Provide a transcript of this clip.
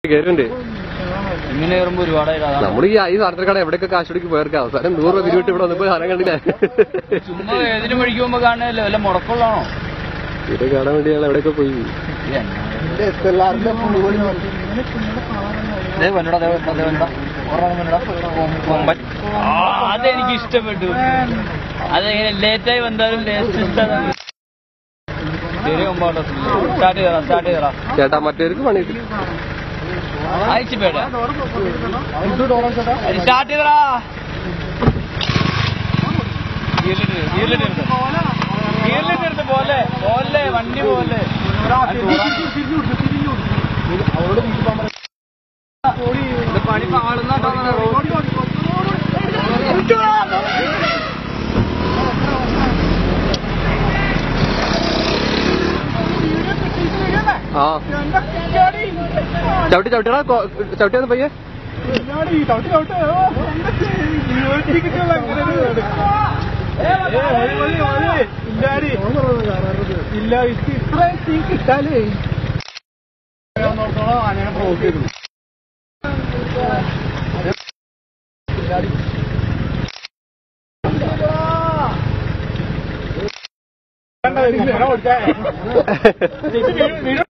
കയറുണ്ട് ഇങ്ങനെ കയറുമ്പോ ഒരുപാടായിട്ട് അതാണ് നമ്മൾ ഈ ഈ സാധനത്തിൽ കട എവിടെയൊക്കെ കാശ് കൊടുക്കി പോയർക്ക് അവസാനം നൂറ് രൂപ പിരിവിട്ട് ഇവിടെ വന്നപ്പോ സാധനം കണ്ടില്ലേ ചുമ്മാ ഏതിനും വഴിക്ക് പോകുമ്പോ കാണുന്നല്ലോ വല്ല മുടക്കുള്ളതാണോ ഇത് കാണാൻ വേണ്ടി ഞങ്ങൾ എവിടെയൊക്കെ പോയി ദേ വന്നോടാ, ദേ വന്നോടാ, ദേ വന്നോടാ. ഒരെണ്ണം വന്നോടാ. കൊമ്പൻ. ആ, അതെനിക്ക് ഇഷ്ടപ്പെട്ടു അതെങ്ങനെ ലേറ്റായി വന്നാലും ലേറ്റ് ഇഷ്ടമാണ് ചെറിയ കൊമ്പാട്ടോ സ്റ്റാർട്ട് ചെയ്തടാ സ്റ്റാർട്ട് ചെയ്തടാ ചേട്ടാ മറ്റേവർക്ക് പണി കിട്ടി അയച്ചു പേട സ്റ്റാർട്ട് ചെയ്തടാ ഗിയറിലിട്ട് പോലെ പോലെ വണ്ടി പോലെ പണി പാടുന്ന ആ ചവിട്ടി ചവിട്ടിടാ ചവിട്ടിയാന്ന് പയ്യെ ഇല്ല ഇത്രയും കിട്ടാലേ അങ്ങനെ ക്രോസ് ചെയ്തു കണ്ടോ